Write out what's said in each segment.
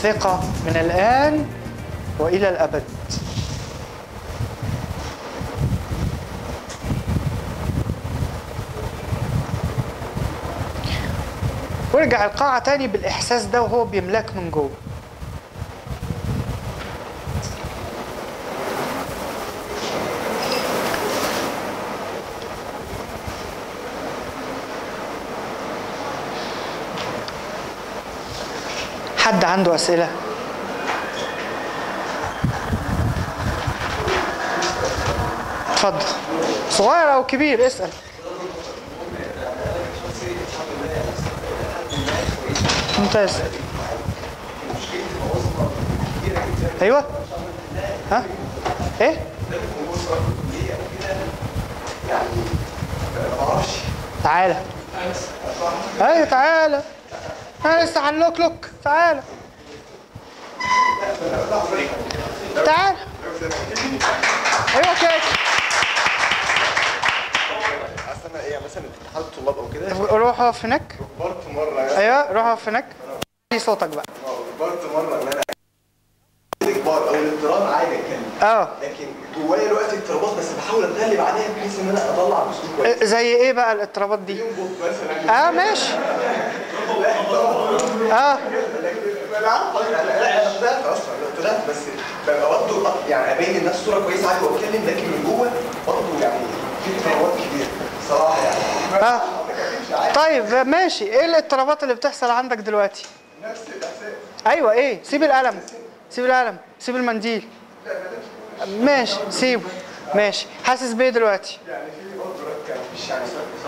الثقة من الآن وإلى الأبد وارجع القاعة تاني بالإحساس ده وهو بيملاك من جوه حد عنده أسئلة؟ اتفضل صغير أو كبير اسأل ممتاز ايوه ها ايه تعالى ايوه تعالى انا لسه هنلوك تعالى تعالى ايوه كده اصل انا ايه مثلا اتحاد الطلاب او كده روح اقف هناك كبرت مره يعني ايوه روح اقف هناك لي صوتك بقى كبرت مره ان انا كبار او الاضطراب عادي اتكلم اه لكن جوايا دلوقتي اضطرابات بس بحاول اتغلب عليها بحيث ان انا اطلع باسلوب كويس زي ايه بقى الاضطرابات دي ينبض مثلا اه ماشي اه انا عارف انا انا طلعت اصلا أنا طلعت بس ببقى برضه يعني ابين للناس صوره كويسه عادي واتكلم لكن من جوه برضه يعني في اضطرابات كبيره صراحه يعني اه طيب ماشي ايه الاضطرابات اللي بتحصل عندك دلوقتي نفس الاحساس ايوه ايه سيب القلم سيب القلم سيب المنديل ماشي سيبه ماشي حاسس بايه دلوقتي يعني في برضه ركه مفيش يعني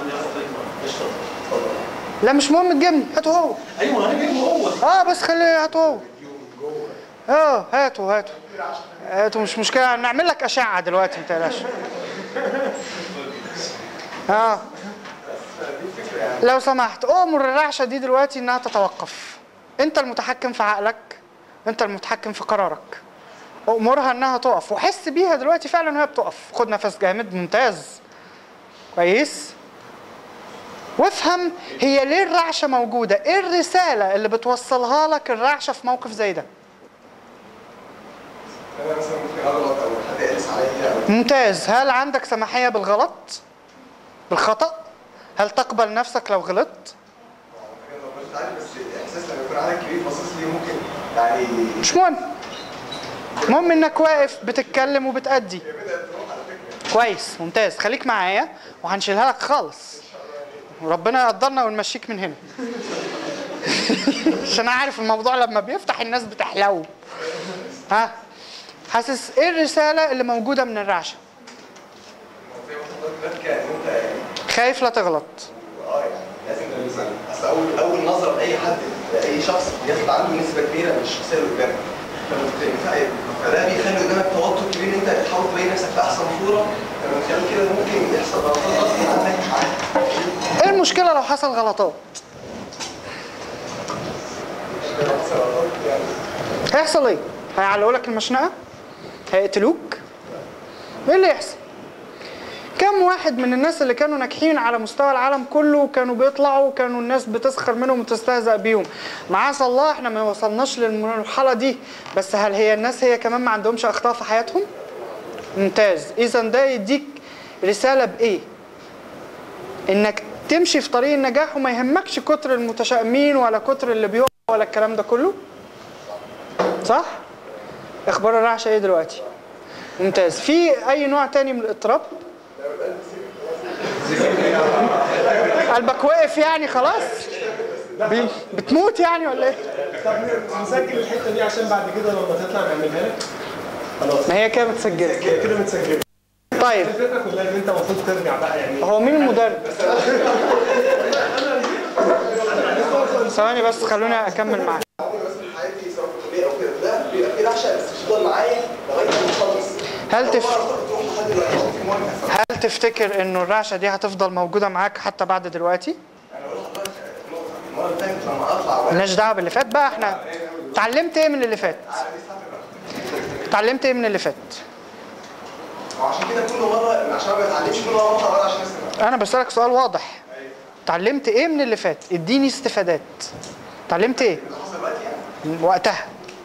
لا مش مهم تجيبني هاته هو ايوه انا جايبه هو اه بس خليه هاته هو اه هاته هاته هاته مش مشكله نعمل لك اشعه دلوقتي ما تقلقش اه لو سمحت امر الرعشه دي دلوقتي انها تتوقف انت المتحكم في عقلك انت المتحكم في قرارك امرها انها تقف وحس بيها دلوقتي فعلا وهي بتقف خد نفس جامد ممتاز كويس وافهم هي ليه الرعشه موجوده ايه الرساله اللي بتوصلها لك الرعشه في موقف زي ده انا مثلا ممكن اغلط او حد يقلس عليا او ممتاز هل عندك سماحيه بالغلط بالخطا هل تقبل نفسك لو غلطت حاجه ما كنتش عارف بس احساس لما يكون عندك كبير باصص لي ممكن يعني مش مهم المهم انك واقف بتتكلم وبتأدي كويس ممتاز خليك معايا وهنشيلها لك خالص وربنا يقدرنا ونمشيك من هنا عشان انا عارف الموضوع لما بيفتح الناس بتحلو ها حاسس ايه الرساله اللي موجوده من الرعشه زي ما حضرتك ركه ان انت يعني خايف لا تغلط اه يعني لازم مثلا اصل اول اول نظره لاي حد لاي شخص بياخد عنده نسبه كبيره من الشخصيه اللي قدامك فلما بت- فده بيخلي قدامك توتر كبير ان انت تحاول تبين نفسك في احسن صوره فمن خلال كده ممكن يحصل غلطات غصب عنك عادي ايه المشكله لو حصل غلطات بيحصل غلطات يعني هيحصل ايه هيعلقوا لك المشنقه هيقتلوك ايه اللي يحصل كم واحد من الناس اللي كانوا ناجحين على مستوى العالم كله وكانوا بيطلعوا وكانوا الناس بتسخر منهم وتستهزأ بيهم معاذ الله احنا ما وصلناش للمرحله دي بس هل هي الناس هي كمان ما عندهمش اخطاء في حياتهم ممتاز اذا ده يديك رساله بايه انك تمشي في طريق النجاح وما يهمكش كتر المتشائمين ولا كتر اللي بيقع ولا الكلام ده كله صح اخبار الرعشه ايه دلوقتي ممتاز في اي نوع تاني من الاضطراب قلبك وقف يعني خلاص بي- بتموت يعني ولا ايه طب نسجل الحته دي عشان بعد كده لما تطلع نعملها لك خلاص ما هي كده متسجله كده كده متسجل طيب الفكره كلها ان انت المفروض ترجع بقى يعني هو مين المدرب ثواني بس خلوني اكمل معاك عمري مثلا في حياتي سواء في الكليه او كده ده بيبقى فيه رعشه بس بتفضل معايا لغايه ما نخلص هل تف- تروح لحد دلوقتي في مواجهه هل تفتكر انه الرعشه دي هتفضل موجوده معاك حتى بعد دلوقتي انا بقول لحضرتك نقطه المره اللي فاتت لما اطلع وانا مالناش دعوه باللي فات بقى احنا اتعلمت ايه من اللي فات اتعلمت ايه من اللي فات وعشان كده كل مره عشان ما بتعلمش كل مره بطلع ولا عشان اسمع انا بسالك سؤال واضح اتعلمت ايه من اللي فات اديني استفادات اتعلمت ايه اللي حصل دلوقتي يعني من وقتها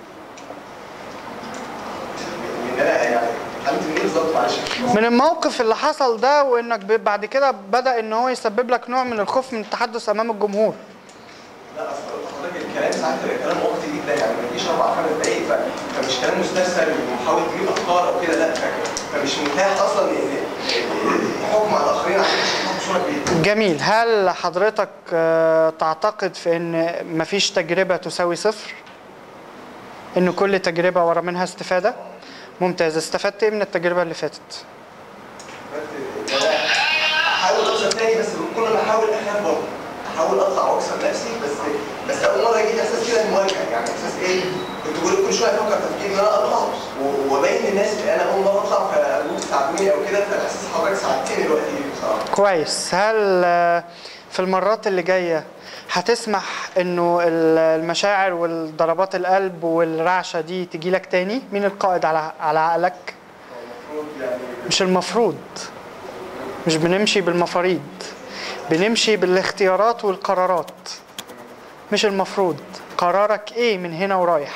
معلش من الموقف اللي حصل ده وانك ب- بعد كده بدا ان هو يسبب لك نوع من الخوف من التحدث امام الجمهور لا اصل قلت لحضرتك الكلام ساعات بيبقى كلام وقتي جدا يعني ما فيش اربع خمس دقايق ف- فمش كلام مسترسل ومحاول تجيب افكار او كده لا ف- فمش متاح اصلا ان إن الحكم على الاخرين عشان يشرحوا صوره كبيره جميل هل حضرتك آه، تعتقد في ان مفيش تجربه تساوي صفر ان كل تجربه ورا منها استفاده ممتاز استفدت ايه من التجربه اللي فاتت بس إن انا احاول اكسر تاني بس كل ما احاول اخاف برضه احاول اطلع واكسر نفسي بس بس اول مره يجي لي احساس كده مواجهه يعني احساس ايه كنت بقول كل شويه افكر تفكير ان انا اطلع و- وابين للناس ان انا اول مره اطلع فممكن تساعدوني او كده فالاحساس حضرتك ساعدتني دلوقتي بصراحه كويس هل آه، في المرات اللي جايه هتسمح انه ال- المشاعر والضربات القلب والرعشه دي تجي لك تاني مين القائد على على عقلك المفروض يعني مش المفروض مش بنمشي بالمفاريد بنمشي بالاختيارات والقرارات مش المفروض قرارك ايه من هنا ورايح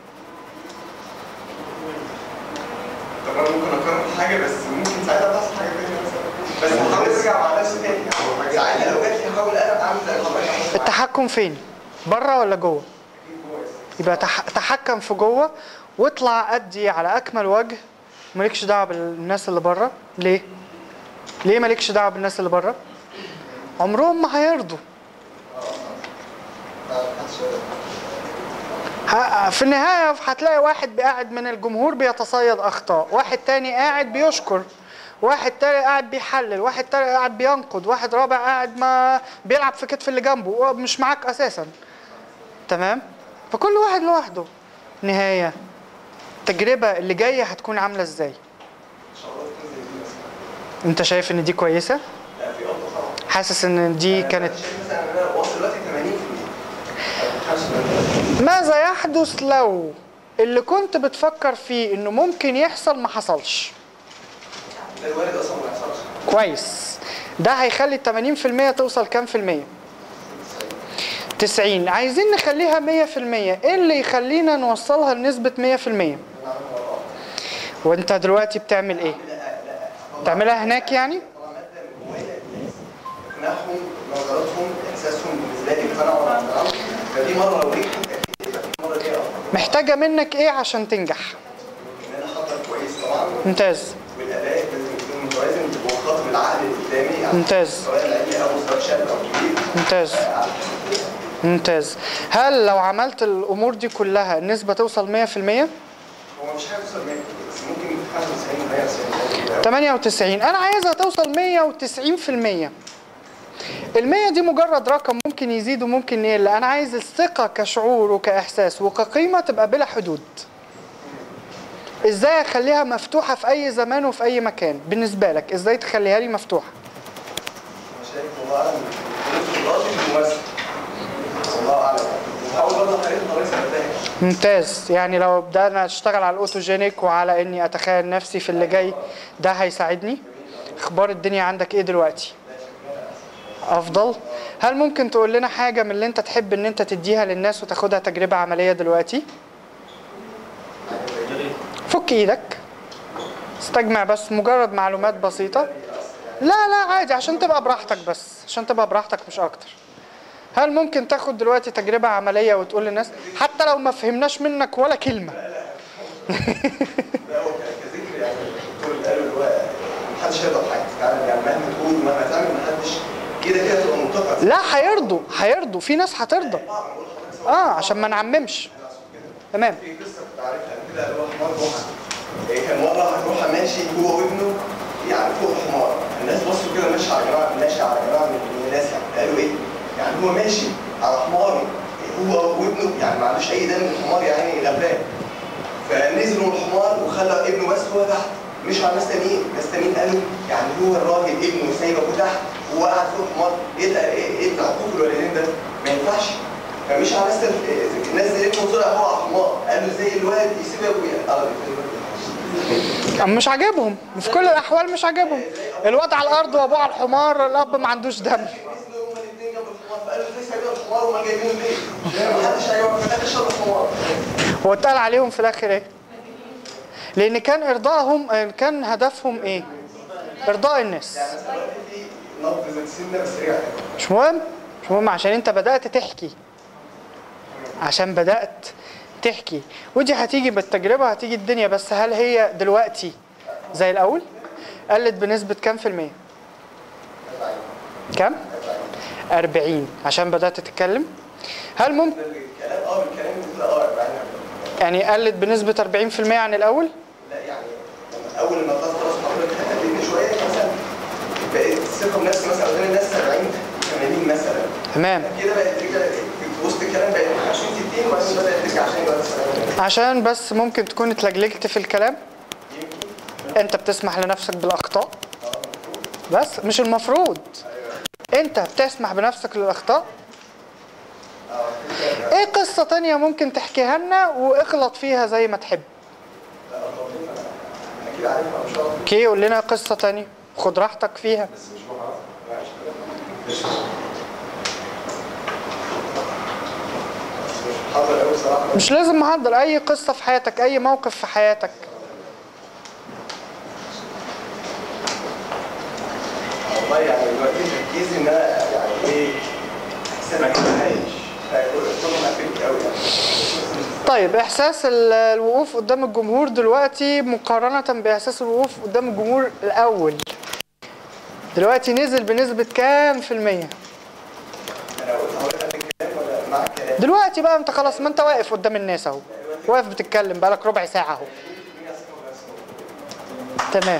طب انا ممكن اقرر حاجه بس ممكن ساعتها تحصل حاجه تانيه مثلا بس هحاول ارجع مع نفسي تاني يعني ساعتها لو جات لي هحاول انا اعمل زي حضرتك التحكم فين بره ولا جوه يبقى تح- تحكم في جوه واطلع ادي على اكمل وجه مالكش دعوه بالناس اللي بره ليه ليه مالكش دعوه بالناس اللي بره عمرهم ما هيرضوا ه- في النهاية هتلاقي واحد قاعد من الجمهور بيتصيد أخطاء واحد تاني قاعد بيشكر واحد تاني قاعد بيحلل واحد تاني قاعد بينقد واحد رابع قاعد ما بيلعب في كتف اللي جنبه ومش معاك أساسا تمام فكل واحد لوحده نهاية التجربة اللي جاية هتكون عاملة ازاي ان شاء الله تكون زي دي مثلا انت شايف ان دي كويسة لا في افضل طبعا حاسس ان دي أنا كانت شايف مثلا ان انا واصل دلوقتي 80% ماذا يحدث لو اللي كنت بتفكر فيه انه ممكن يحصل ما حصلش ده الوارد اصلا ما يحصلش كويس ده هيخلي ال 80% توصل كام في المية 90 عايزين نخليها 100% ايه اللي يخلينا نوصلها لنسبة 100% وانت دلوقتي بتعمل ايه تعملها هناك يعني طبعا ماده من جوايا الناس اقناعهم نظراتهم احساسهم بالنسبه لي اقتنعوا ولا ما اقتنعوش فدي مره لو نجحت اكيد يبقى في مره جايه افضل محتاجة منك ايه عشان تنجح ان انا احضر كويس طبعا ممتاز والاداء لازم يكون متوازن بمخاطب العقل اللي قدامي يعني ممتاز. سواء لعيب او مستوى شاب او كبير ممتاز ممتاز هل لو عملت الامور دي كلها النسبة توصل 100% هو مش حاجه توصل 100 بس ممكن 95 98 98 انا عايزها توصل 190% المية دي مجرد رقم ممكن يزيد وممكن يقل انا عايز الثقة كشعور وكاحساس وكقيمة تبقى بلا حدود ازاي اخليها مفتوحة في اي زمان وفي اي مكان بالنسبة لك ازاي تخليها لي مفتوحة انا شايف والله اعلم خبراتي في الممثل والله اعلم وبحاول برضه اخلي طريقه فاهم ممتاز يعني لو بدأنا اشتغل على الاوتوجينيك وعلى اني اتخيل نفسي في اللي جاي ده هيساعدني اخبار الدنيا عندك ايه دلوقتي افضل هل ممكن تقول لنا حاجة من اللي انت تحب ان انت تديها للناس وتاخدها تجربة عملية دلوقتي فك ايدك استجمع بس مجرد معلومات بسيطة لا لا عادي عشان تبقى براحتك بس عشان تبقى براحتك مش اكتر هل ممكن تاخد دلوقتي تجربة عملية وتقول للناس حتى لو ما فهمناش منك ولا كلمة لا هو كذكر يعني الدكتور اللي قاله اللي هو محدش هيقدر حاجه فعلا يعني مهما تقول ومهما تعمل محدش كده كده تبقى منتقد لا هيرضوا هيرضوا في ناس هترضى اه عشان ما نعممش تمام في قصه كنت عارفها كده اللي هو حمار جحا إيه، كان مره جحا ماشي هو وابنه يعني فوق الحمار الناس بصوا كده ماشي على جماعه ماشي على جماعه من من الناس يعني قالوا ايه؟ يعني هو ماشي على حمار هو وابنه يعني ما عندوش اي دم من الحمار يعني غلبان فنزلوا من الحمار وخلى ابنه بس هو تحت مش على ناس تانيين ناس تانيين قالوا يعني هو الراجل ابنه سايبه تحت وهو قاعد فوق الحمار ايه ده ايه إيه العقوق الوالدين ده ما ينفعش فمش على ناس تانيين- الناس زي ابنه طلع هو على الحمار قالوا ازاي الواد يسيب ابويا قال أما مش عاجبهم في كل الاحوال مش عاجبهم الواد على الارض وابوه على الحمار الاب ما عندوش دم نزلوا هما الاثنين جنب الحمار فقالوا ازاي سايبين الحمار وما جايبينه ليه؟ لان ما حدش هيقعد في الاخر شرب الحمار هو اتقال عليهم في الاخر ايه لان كان ارضائهم آه، كان هدفهم ايه ارضاء الناس يعني مثلا دلوقتي في نبض زي السنه بس رجع تاني مش مهم مش مهم عشان انت بدأت تحكي عشان بدأت تحكي ودي هتيجي بالتجربة هتيجي الدنيا بس هل هي دلوقتي زي الأول؟ قلت بنسبة كام في المية؟ كام؟ 40 عشان بدأت تتكلم هل ممكن الكلام اه بالكلام بتبقى اه 40 يعني قلت بنسبة 40% عن الأول؟ لا يعني لما اول ما طلعت خلاص حضرتك قللت شويه مثلا بقيت الثقه بنفسي مثلا قدام الناس 70 80 مثلا تمام كده بقت رجع في وسط الكلام بقت 20 60 وبعدين بدات ترجع عشان يبقى 70 عشان بس ممكن تكون اتلجلجت في الكلام انت بتسمح لنفسك بالاخطاء بس مش المفروض انت بتسمح بنفسك للاخطاء ايه قصة تانية ممكن تحكيها لنا واغلط فيها زي ما تحب انا كده عارفها مش هعرف اوكي قول لنا قصة تانية خد راحتك فيها مش حاضر قوي الصراحه مش لازم محضر اي قصة في حياتك اي موقف في حياتك والله يعني دلوقتي تركيزي ان انا يعني ايه احسبك عايش كله مقفل قوي يعني طيب احساس ال- الوقوف قدام الجمهور دلوقتي مقارنة باحساس الوقوف قدام الجمهور الاول دلوقتي نزل بنسبة كام في المية انا قلت حضرتك قبل الكلام ولا مع الكلام دلوقتي بقى انت خلاص ما انت واقف قدام الناس اهو واقف بتتكلم بقالك ربع ساعة اهو تمام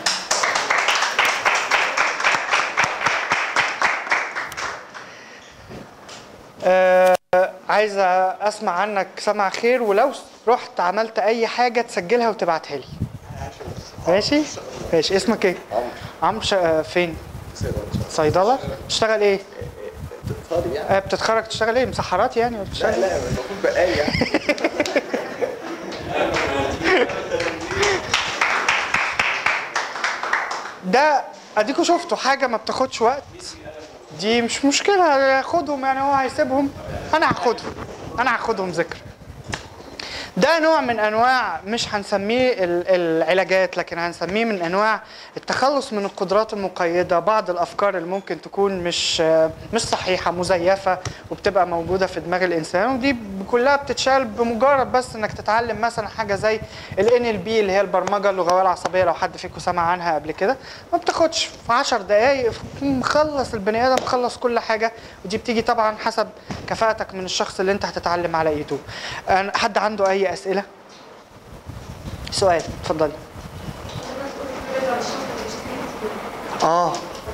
آه عايز اسمع عنك سمع خير ولو رحت عملت اي حاجة تسجلها وتبعتها لي ماشي ماشي اسمك ايه عمرو ش... آه، فين صيدلة تشتغل ايه فاضي يعني آه بتتخرج تشتغل ايه مسحرات يعني ولا بتشتغل لا المفروض بقالي يعني ده اديكوا شفتوا حاجه ما بتاخدش وقت دي مش مشكله ياخدهم يعني هو هيسيبهم انا هاخدهم انا هاخدهم ذكر ده نوع من انواع مش هنسميه ال- العلاجات لكن هنسميه من انواع التخلص من القدرات المقيده بعض الافكار اللي ممكن تكون مش مش صحيحه مزيفه وبتبقى موجوده في دماغ الانسان ودي كلها بتتشال بمجرد بس انك تتعلم مثلا حاجه زي ال NLP اللي هي البرمجه اللغويه العصبيه لو حد فيكم سمع عنها قبل كده ما بتاخدش في 10 دقائق مخلص البني ادم مخلص كل حاجه ودي بتيجي طبعا حسب كفاءتك من الشخص اللي انت هتتعلم على ايده أنا- حد عنده اي اسئله سؤال اتفضلي اه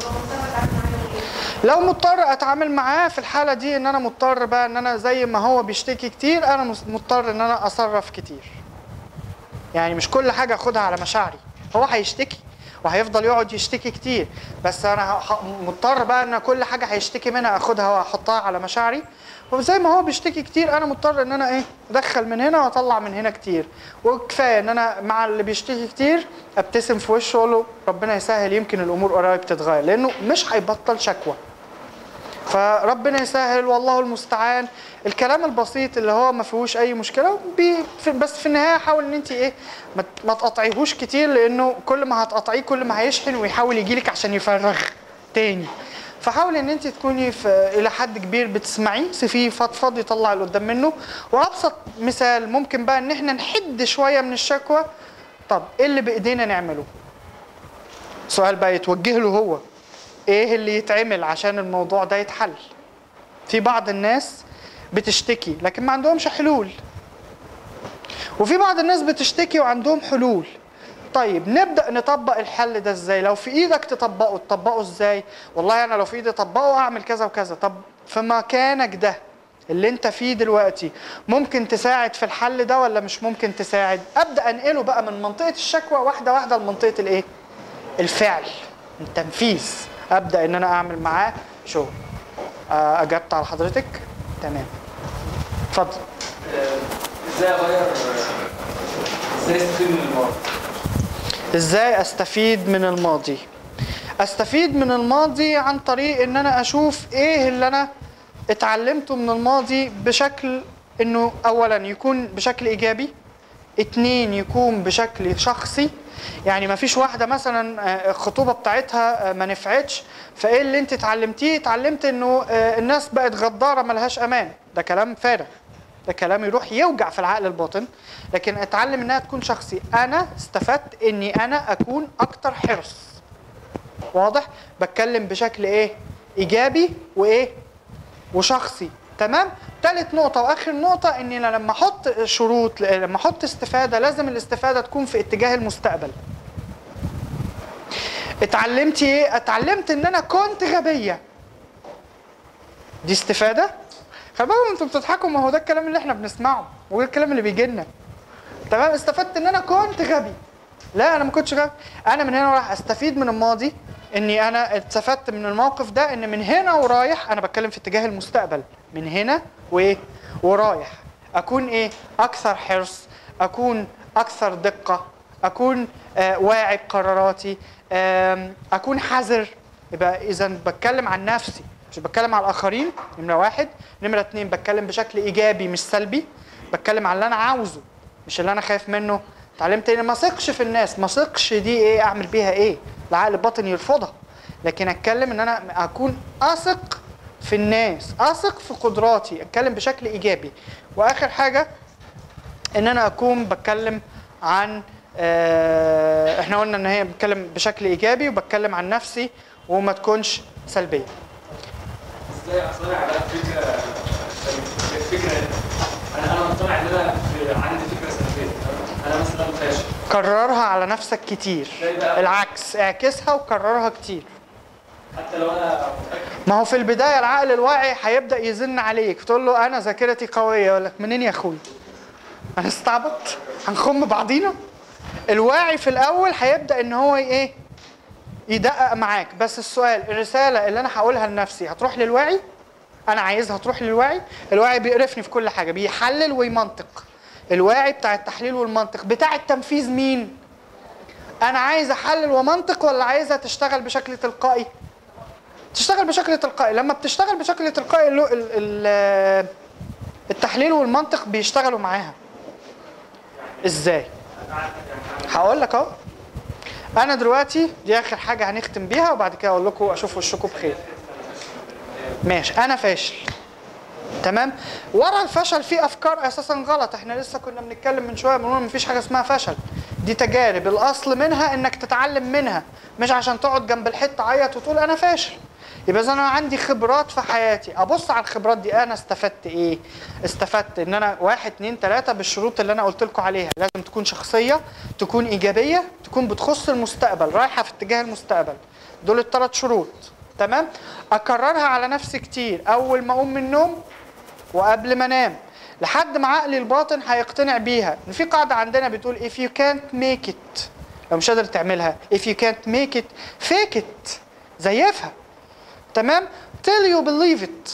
لو مضطر اتعامل معاه في الحاله دي ان انا مضطر بقى ان انا زي ما هو بيشتكي كتير انا مس- مضطر ان انا اصرف كتير يعني مش كل حاجه اخدها على مشاعري هو هيشتكي وهيفضل يقعد يشتكي كتير بس انا ه- ه- مضطر بقى ان كل حاجه هيشتكي منها اخدها واحطها على مشاعري وزي ما هو بيشتكي كتير انا مضطر ان انا ايه ادخل من هنا واطلع من هنا كتير وكفايه ان انا مع اللي بيشتكي كتير ابتسم في وشه واقول له ربنا يسهل يمكن الامور قريب تتغير لانه مش هيبطل شكوى فربنا يسهل والله المستعان الكلام البسيط اللي هو ما فيهوش اي مشكله بي في بس في النهايه حاول ان انت ايه ما ت- ما تقطعيهوش كتير لانه كل ما هتقطعيه كل ما هيشحن ويحاول يجيلك عشان يفرغ تاني فحاول ان انت تكوني في الى حد كبير بتسمعيه سيبيه فضفض يطلع اللي قدام منه وابسط مثال ممكن بقى ان احنا نحد شويه من الشكوى طب ايه اللي بايدينا نعمله سؤال بقى يتوجه له هو ايه اللي يتعمل عشان الموضوع ده يتحل في بعض الناس بتشتكي لكن ما عندهمش حلول وفي بعض الناس بتشتكي وعندهم حلول طيب نبدا نطبق الحل ده ازاي لو في ايدك تطبقه تطبقه ازاي والله انا لو في ايدي اطبقه اعمل كذا وكذا طب في مكانك ده اللي انت فيه دلوقتي ممكن تساعد في الحل ده ولا مش ممكن تساعد ابدا انقله بقى من منطقه الشكوى واحده واحده لمنطقه الايه الفعل التنفيذ ابدا ان انا اعمل معاه شغل آه، اجبت على حضرتك تمام اتفضل ازاي اغير ازاي استفيد من الماضي ازاي استفيد من الماضي استفيد من الماضي عن طريق ان انا اشوف ايه اللي انا اتعلمته من الماضي بشكل انه اولا يكون بشكل ايجابي اتنين يكون بشكل شخصي يعني ما فيش واحده مثلا آه، الخطوبه بتاعتها آه، ما نفعتش فايه اللي انت اتعلمتيه اتعلمت انه آه، الناس بقت غداره ملهاش امان ده كلام فارغ ده كلام يروح يوجع في العقل الباطن لكن اتعلم انها تكون شخصي انا استفدت اني انا اكون اكتر حرص واضح بتكلم بشكل ايه ايجابي وايه وشخصي تمام تالت نقطة واخر نقطة اني أنا لما احط شروط لما احط استفادة لازم الاستفادة تكون في اتجاه المستقبل اتعلمت ايه؟ اتعلمت ان انا كنت غبية دي استفادة؟ خلي بالكم انتوا بتضحكوا ما هو ده الكلام اللي احنا بنسمعه وده الكلام اللي بيجي لنا تمام استفدت ان انا كنت غبي لا انا ما كنتش غبي انا من هنا رايح استفيد من الماضي اني انا استفدت من الموقف ده ان من هنا ورايح انا بتكلم في اتجاه المستقبل من هنا وايه ورايح اكون ايه اكثر حرص اكون اكثر دقه اكون آه واعي بقراراتي آم، اكون حذر يبقى اذا بتكلم عن نفسي مش بتكلم على الاخرين نمره واحد نمره اتنين بتكلم بشكل ايجابي مش سلبي بتكلم على اللي انا عاوزه مش اللي انا خايف منه اتعلمت ان ما اثقش في الناس ما اثقش دي ايه اعمل بيها ايه العقل الباطن يرفضها لكن اتكلم ان انا اكون اثق في الناس اثق في قدراتي اتكلم بشكل ايجابي واخر حاجه ان انا اكون بتكلم عن آه، احنا قلنا ان هي بتكلم بشكل ايجابي وبتكلم عن نفسي وما تكونش سلبيه ازاي اقتنع على فكره الفكره انا انا مقتنع ان انا في- عندي فكره سلبيه انا مثلا فاشل كررها على نفسك كتير ازاي بقى؟ العكس اعكسها وكررها كتير حتى لو انا متاكد ما هو في البدايه العقل الواعي هيبدا يزن عليك تقول له انا ذاكرتي قويه يقول لك منين يا اخوي انا استعبط هنخم بعضينا الواعي في الاول هيبدا ان هو ايه يدقق معاك بس السؤال الرساله اللي انا هقولها لنفسي هتروح للواعي انا عايزها تروح للواعي الواعي بيقرفني في كل حاجه بيحلل ويمنطق الواعي بتاع التحليل والمنطق بتاع التنفيذ مين انا عايز احلل ومنطق ولا عايزها تشتغل بشكل تلقائي تشتغل بشكل تلقائي لما بتشتغل بشكل تلقائي اللو- ال- ال- التحليل والمنطق بيشتغلوا معاها ازاي هقول لك اهو انا دلوقتي دي اخر حاجه هنختم بيها وبعد كده اقول لكم اشوف وشكم بخير ماشي انا فاشل تمام ورا الفشل في افكار اساسا غلط احنا لسه كنا بنتكلم من شويه بنقول مفيش حاجه اسمها فشل دي تجارب الاصل منها انك تتعلم منها مش عشان تقعد جنب الحيط تعيط وتقول انا فاشل يبقى اذا انا عندي خبرات في حياتي ابص على الخبرات دي انا استفدت ايه استفدت ان انا واحد اتنين تلاته بالشروط اللي انا قلت لكم عليها لازم تكون شخصيه تكون ايجابيه تكون بتخص المستقبل رايحه في اتجاه المستقبل دول الثلاث شروط تمام اكررها على نفسي كتير اول ما اقوم من النوم وقبل ما انام لحد ما عقلي الباطن هيقتنع بيها ان في قاعده عندنا بتقول if you can't make it لو مش قادر تعملها if you can't make it fake it زيفها تمام till you believe it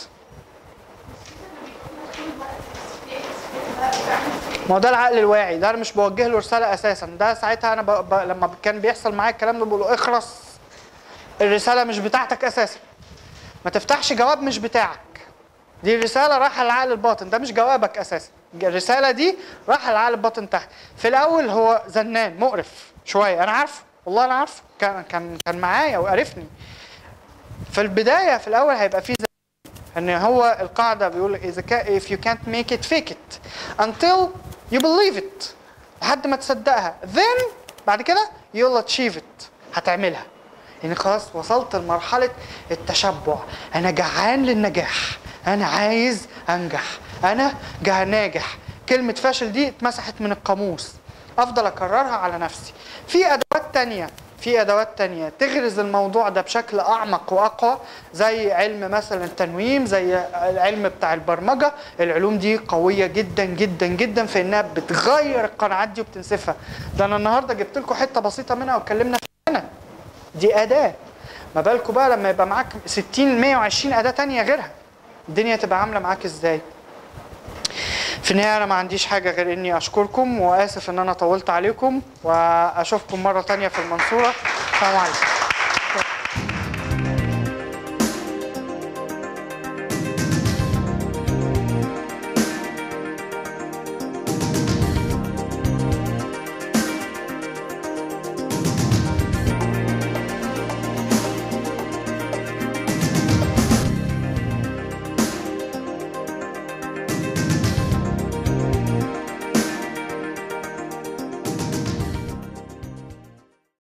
ما هو ده العقل الواعي ده انا مش بوجه له رساله اساسا ده ساعتها انا ب... ب... لما كان بيحصل معايا الكلام ده بقول له اخرس الرساله مش بتاعتك اساسا ما تفتحش جواب مش بتاعك دي الرسالة رايحة للعقل الباطن ده مش جوابك أساسا الرسالة دي رايحة للعقل الباطن تحت في الأول هو زنان مقرف شوية أنا عارفه والله أنا عارفه كان كان كان معايا وقرفني في البداية في الأول هيبقى في زنان إن هو القاعدة بيقول إذا كان if you can't make it fake it until you believe it لحد ما تصدقها then بعد كده you'll achieve it هتعملها يعني خلاص وصلت لمرحلة التشبع أنا جعان للنجاح أنا عايز أنجح أنا جا ناجح كلمة فاشل دي اتمسحت من القاموس أفضل أكررها على نفسي في أدوات تانية في أدوات تانية تغرز الموضوع ده بشكل أعمق وأقوى زي علم مثلا التنويم زي العلم بتاع البرمجة العلوم دي قوية جدا جدا جدا في إنها بتغير القناعات دي وبتنسفها ده أنا النهاردة جبت لكم حتة بسيطة منها واتكلمنا فيها دي أداة ما بالكم بقى لما يبقى معاك 60 120 أداة تانية غيرها الدنيا تبقى عاملة معاك ازاي في النهاية أنا ما عنديش حاجة غير إني أشكركم وآسف إن أنا طولت عليكم وأشوفكم مرة تانية في المنصورة السلام عليكم